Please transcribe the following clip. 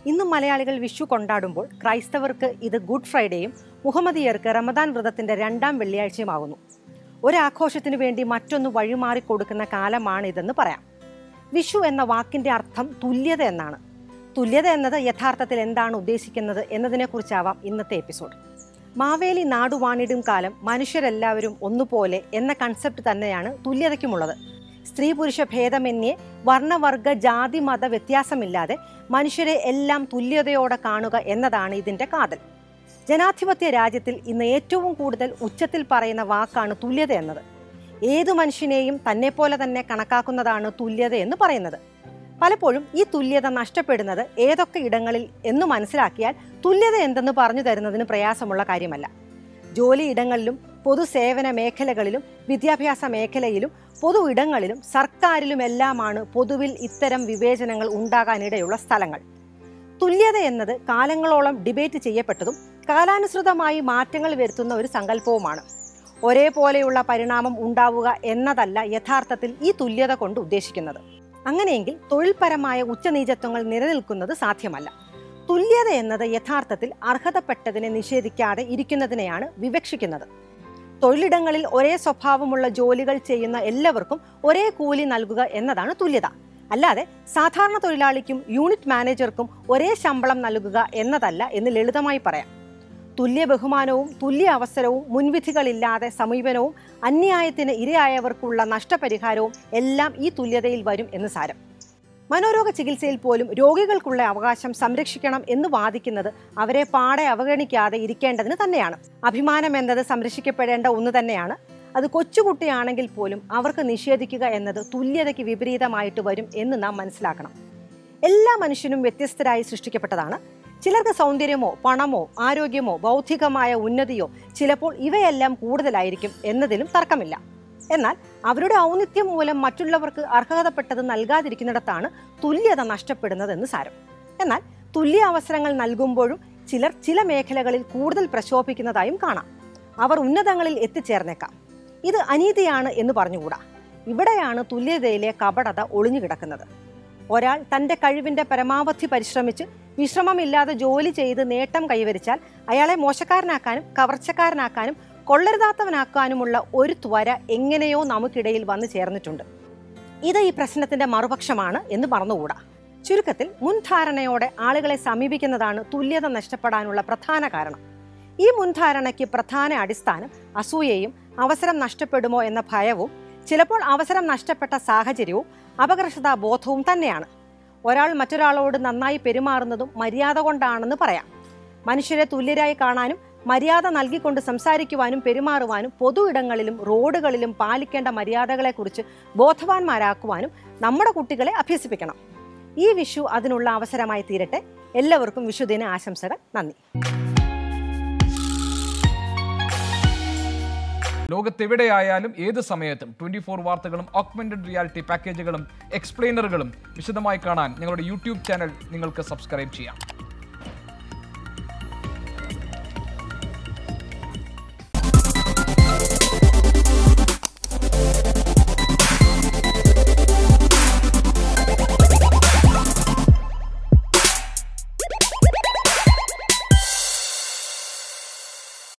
ഇന്നും മലയാളികൾ വിഷു കൊണ്ടാടുമ്പോൾ ക്രൈസ്തവർക്ക് ഇത് ഗുഡ് ഫ്രൈഡേയും മുഹമ്മദീയർക്ക് റമദാൻ വ്രതത്തിന്റെ രണ്ടാം വെള്ളിയാഴ്ചയുമാകുന്നു ഒരാഘോഷത്തിനു വേണ്ടി മറ്റൊന്ന് വഴിമാറി കൊടുക്കുന്ന കാലമാണിതെന്ന് പറയാം വിഷു എന്ന വാക്കിന്റെ അർത്ഥം തുല്യത എന്നാണ് തുല്യത എന്നത് യഥാർത്ഥത്തിൽ എന്താണ് ഉദ്ദേശിക്കുന്നത് എന്നതിനെക്കുറിച്ചാവാം ഇന്നത്തെ എപ്പിസോഡ് മാവേലി നാടുവാണിടും കാലം മനുഷ്യരെല്ലാവരും ഒന്നുപോലെ എന്ന കൺസെപ്റ്റ് തന്നെയാണ് തുല്യതയ്ക്കുമുള്ളത് സ്ത്രീ പുരുഷ ഭേദമന്യേ വർണ്ണവർഗ ജാതി മത വ്യത്യാസമില്ലാതെ മനുഷ്യരെ എല്ലാം തുല്യതയോടെ കാണുക എന്നതാണ് ഇതിന്റെ കാതൽ ജനാധിപത്യ രാജ്യത്തിൽ ഇന്ന് ഏറ്റവും കൂടുതൽ ഉച്ചത്തിൽ പറയുന്ന വാക്കാണ് തുല്യത എന്നത് ഏതു മനുഷ്യനെയും തന്നെപ്പോലെ തന്നെ കണക്കാക്കുന്നതാണ് തുല്യത എന്ന് പറയുന്നത് പലപ്പോഴും ഈ തുല്യത നഷ്ടപ്പെടുന്നത് ഏതൊക്കെ ഇടങ്ങളിൽ എന്ന് മനസ്സിലാക്കിയാൽ തുല്യത എന്തെന്ന് പറഞ്ഞു തരുന്നതിന് പ്രയാസമുള്ള കാര്യമല്ല ജോലിയിടങ്ങളിലും പൊതുസേവന മേഖലകളിലും വിദ്യാഭ്യാസ മേഖലയിലും പൊതു ഇടങ്ങളിലും സർക്കാരിലുമെല്ലാമാണ് പൊതുവിൽ ഇത്തരം വിവേചനങ്ങൾ ഉണ്ടാകാനിടയുള്ള സ്ഥലങ്ങൾ തുല്യത എന്നത് കാലങ്ങളോളം ഡിബേറ്റ് ചെയ്യപ്പെട്ടതും കാലാനുസൃതമായി മാറ്റങ്ങൾ വരുത്തുന്ന ഒരു സങ്കല്പവുമാണ് ഒരേപോലെയുള്ള പരിണാമം ഉണ്ടാവുക എന്നതല്ല യഥാർത്ഥത്തിൽ ഈ തുല്യത കൊണ്ട് ഉദ്ദേശിക്കുന്നത് അങ്ങനെയെങ്കിൽ തൊഴിൽപരമായ ഉച്ചനീചത്വങ്ങൾ നിലനിൽക്കുന്നത് സാധ്യമല്ല തുല്യത എന്നത് യഥാർത്ഥത്തിൽ അർഹതപ്പെട്ടതിനെ നിഷേധിക്കാതെ ഇരിക്കുന്നതിനെയാണ് വിവക്ഷിക്കുന്നത് തൊഴിലിടങ്ങളിൽ ഒരേ സ്വഭാവമുള്ള ജോലികൾ ചെയ്യുന്ന എല്ലാവർക്കും ഒരേ കൂലി നൽകുക എന്നതാണ് തുല്യത അല്ലാതെ സാധാരണ തൊഴിലാളിക്കും യൂണിറ്റ് മാനേജർക്കും ഒരേ ശമ്പളം നൽകുക എന്നതല്ല എന്ന് ലളിതമായി പറയാം തുല്യ ബഹുമാനവും തുല്യ അവസരവും മുൻവിധികളില്ലാതെ സമീപനവും അന്യായത്തിന് ഇരയായവർക്കുള്ള നഷ്ടപരിഹാരവും എല്ലാം ഈ തുല്യതയിൽ വരും എന്ന് സാരം മനോരോഗ ചികിത്സയിൽ പോലും രോഗികൾക്കുള്ള അവകാശം സംരക്ഷിക്കണം എന്ന് വാദിക്കുന്നത് അവരെ പാടെ അവഗണിക്കാതെ ഇരിക്കേണ്ടതിന് തന്നെയാണ് അഭിമാനം എന്നത് സംരക്ഷിക്കപ്പെടേണ്ട ഒന്ന് തന്നെയാണ് അത് കൊച്ചുകുട്ടിയാണെങ്കിൽ പോലും അവർക്ക് നിഷേധിക്കുക എന്നത് തുല്യതയ്ക്ക് വിപരീതമായിട്ട് വരും എന്ന് നാം മനസ്സിലാക്കണം എല്ലാ മനുഷ്യനും വ്യത്യസ്തരായി സൃഷ്ടിക്കപ്പെട്ടതാണ് ചിലർക്ക് സൗന്ദര്യമോ പണമോ ആരോഗ്യമോ ബൗദ്ധികമായ ഉന്നതിയോ ചിലപ്പോൾ ഇവയെല്ലാം കൂടുതലായിരിക്കും എന്നതിലും തർക്കമില്ല എന്നാൽ അവരുടെ ഔന്നിത്യം മൂലം മറ്റുള്ളവർക്ക് അർഹതപ്പെട്ടത് നൽകാതിരിക്കുന്നിടത്താണ് തുല്യത നഷ്ടപ്പെടുന്നതെന്ന് സാരം എന്നാൽ തുല്യ അവസരങ്ങൾ നൽകുമ്പോഴും ചിലർ ചില മേഖലകളിൽ കൂടുതൽ പ്രശോഭിക്കുന്നതായും കാണാം അവർ ഉന്നതങ്ങളിൽ എത്തിച്ചേർന്നേക്കാം ഇത് അനീതിയാണ് എന്ന് പറഞ്ഞുകൂടാ ഇവിടെയാണ് തുല്യതയിലെ കപടത ഒളിഞ്ഞു കിടക്കുന്നത് ഒരാൾ തൻ്റെ കഴിവിൻ്റെ പരമാവധി പരിശ്രമിച്ച് വിശ്രമമില്ലാതെ ജോലി ചെയ്ത് നേട്ടം കൈവരിച്ചാൽ അയാളെ മോശക്കാരനാക്കാനും കവർച്ചക്കാരനാക്കാനും കൊള്ളരുതാത്തവനാക്കാനുമുള്ള ഒരു ത്വര എങ്ങനെയോ നമുക്കിടയിൽ വന്നു ചേർന്നിട്ടുണ്ട് ഇത് ഈ പ്രശ്നത്തിന്റെ മറുപക്ഷമാണ് എന്ന് മറന്നുകൂടാ ചുരുക്കത്തിൽ മുൻധാരണയോടെ ആളുകളെ സമീപിക്കുന്നതാണ് തുല്യത നഷ്ടപ്പെടാനുള്ള പ്രധാന കാരണം ഈ മുൻധാരണയ്ക്ക് പ്രധാന അടിസ്ഥാനം അസൂയയും അവസരം നഷ്ടപ്പെടുമോ എന്ന ഭയവും ചിലപ്പോൾ അവസരം നഷ്ടപ്പെട്ട സാഹചര്യവും അപകർഷതാ ബോധവും തന്നെയാണ് ഒരാൾ മറ്റൊരാളോട് നന്നായി പെരുമാറുന്നതും മര്യാദ കൊണ്ടാണെന്ന് പറയാം മനുഷ്യരെ തുല്യരായി കാണാനും മര്യാദ നൽകിക്കൊണ്ട് സംസാരിക്കുവാനും പെരുമാറുവാനും പൊതു ഇടങ്ങളിലും റോഡുകളിലും പാലിക്കേണ്ട മര്യാദകളെക്കുറിച്ച് ബോധവാന്മാരാക്കുവാനും നമ്മുടെ കുട്ടികളെ അഭ്യസിപ്പിക്കണം ഈ വിഷു അതിനുള്ള അവസരമായി തീരട്ടെ എല്ലാവർക്കും വിഷുദിന ആശംസകൾ നന്ദി ലോകത്തെവിടെയായാലും ഏത് സമയത്തും ട്വന്റി ഫോർ വാർത്തകളും ഓഗ്മെന്റഡ് റിയാലിറ്റി പാക്കേജുകളും എക്സ്പ്ലെയിനറുകളും വിശദമായി കാണാൻ ഞങ്ങളുടെ യൂട്യൂബ് ചാനൽ നിങ്ങൾക്ക് സബ്സ്ക്രൈബ് ചെയ്യാം